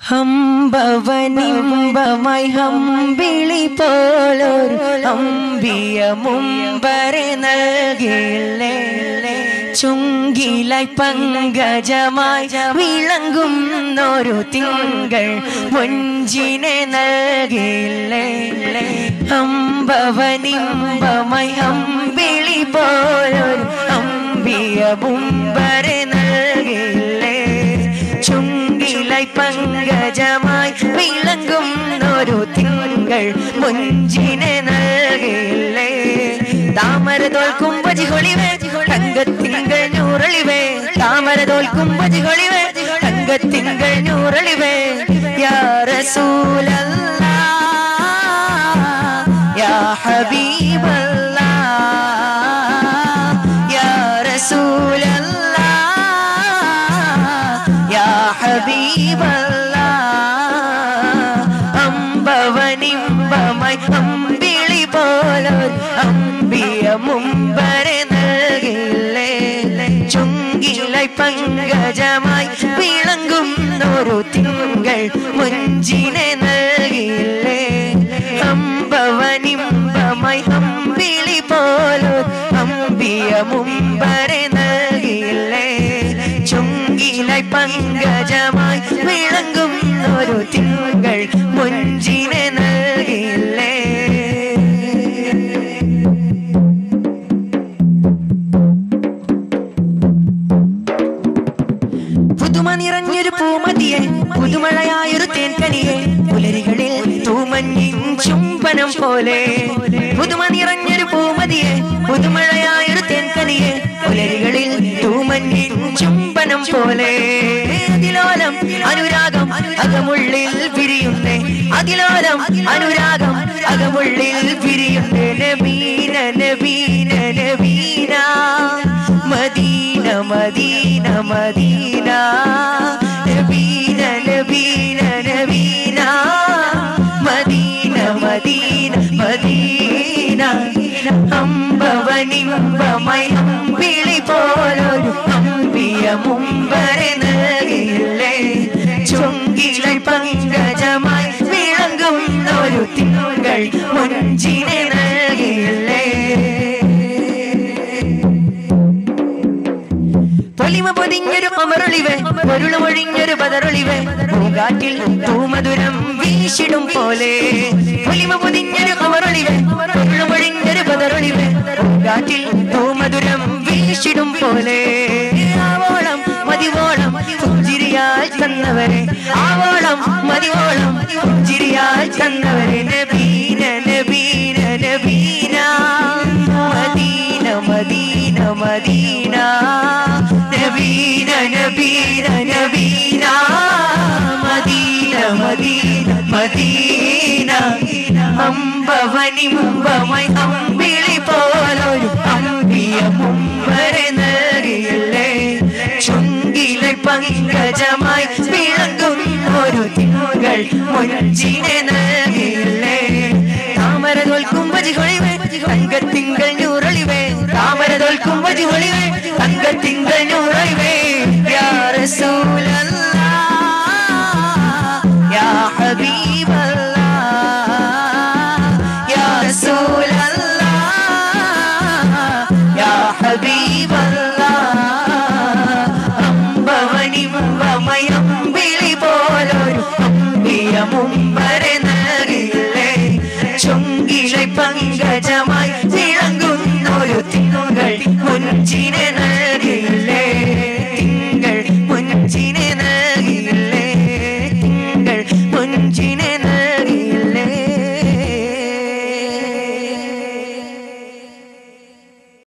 ഹംബവനിമ്പമായി ഹംബിളി പോലൊരു അമ്പിയ മുമ്പരെ നൽകില്ലേ ചുങ്കിലായി പങ്കജമായി വിളങ്ങുന്നൊരു തിങ്കൾ മുഞ്ചിനെ നൽകില്ലേ അമ്പവനിമ്പമായി അമ്പിളി പോലൊരു അമ്പിയ മുമ്പരെ നൽകില്ലേ ചുങ്കിലായി പങ്കജമായി വിളങ്ങുന്നൊരു തിങ്കൾ മുഞ്ചിനെ നൽകില്ലേ താമര തോൽക്കും വജികൊളിവേ തങ്കത്തിങ്കൾ നൂറളിവേ താമര തോൽക്കും വജികൊളിവേ തങ്കത്തിങ്കൾ നൂറളിവേ യാ റസൂലല്ലാ യാ ഹബീബല്ലാ യാ റസൂലല്ലാ യാ ഹബീബല്ലാ അമ്പവനിമ്പമായി അമ്പിളി പോലൊരു അമ്പിയ മുമ്പരെ നൽകില്ലേ ചുങ്കിലായി പങ്കജമായി വിളങ്ങുന്നൊരു തിങ്കൾ മുഞ്ചിനെ നൽകില്ലേ അമ്പവനിമ്പമായി അമ്പിളി പോലൊരു അമ്പിയ മുമ്പരെ നൽകില്ലേ ചുങ്കിലായി പങ്കജമായി വിളങ്ങുന്നൊരു തിങ്കൾ മുഞ്ചിനെ നൽകില്ലേ പുതുമ നിറഞ്ഞൊരു പൂമതിയെ പുതുമഴയായൊരു തേൻകനിയെ പുലരികളിൽ തൂമഞ്ഞിൻ ചുംബനം പോലെ പുതുമ നിറഞ്ഞൊരു പൂമതിയെ പുതുമഴയായൊരു തേൻകനിയെ പുലരികളിൽ തൂമഞ്ഞിൻ ചുംബനം പോലെ അതിലോലം അനുരാഗം അകമുള്ളിൽ വിരിയുന്നേ അതിലോലം അനുരാഗം അകമുള്ളിൽ വിരിയുന്നേ നബീന നബീന നബീന മദീന മദീന മദീന നബീന നബീന നബീന മദീന മദീന മദീന അമ്പവനിമ്പമൈ അമ്പിളി പോലൊരു അമ്പിയ മുമ്പരെ നൽകില്ലേ ചുങ്കിളை പങ്കജമായി വിളങ്ങുന്നൊരു തിങ്കൾ മുഞ്ചിനെ നൽകില്ലേ പൊലിമ പൊതിഞ്ഞൊരു അമറൊളിവേ പൊരുളുമൊഴിഞ്ഞൊരു പതറൊളിവേ പൂങ്കാറ്റിൽ തൂമധുരം വീശിടും പോലെ പൊലിമ പൊതിഞ്ഞൊരു അമറൊളിവേ പൊരുളുമൊഴിഞ്ഞൊരു പതറൊളിവേ പൂങ്കാറ്റിൽ തൂമധുരം വീശിടും പോലെ ആവോളം മതിവോളം പുഞ്ചിരിയാൽ തന്നവരെ ആവോളം മതിവോളം പുഞ്ചിരിയാൽ തന്നവരെ നബീന നബീന നബീന മദീന മദീന മദീന നബീന നബീന നബീന മദീന മദീന മദീന അമ്പവനി മുമ്പമായി അമ്പിളി പോലൊരു അമ്പിയ മുമ്പരെ നൽകിയല്ലേ ചുങ്കിലെ പങ്കജമായി വിളങ്ങും ഒരു തിങ്കൾ മുഞ്ചിനെ നൽകിയല്ലേ താമര തോൽക്കും വജികൊളിവേ തങ്കത്തിങ്കൾ നൂറൊളിവേ താമര തോൽക്കും വജികൊളിവേ തങ്കത്തിങ്കൾ നൂറൊളിവേ യാ റസൂലല്ലാ യാ ഹബീബല്ലാ യാ റസൂലല്ലാ യാ ഹബീബല്ലാ അമ്പവനി മുമ്പമയം വിളി പോലൊരു അമ്പിയ മുമ്പരെ നൽകില്ലേ ചുങ്കിളை പങ്കജമായി വിളങ്ങുന്നൊരു തിങ്കൾ മുഞ്ചിനെ നൽകില്ലേ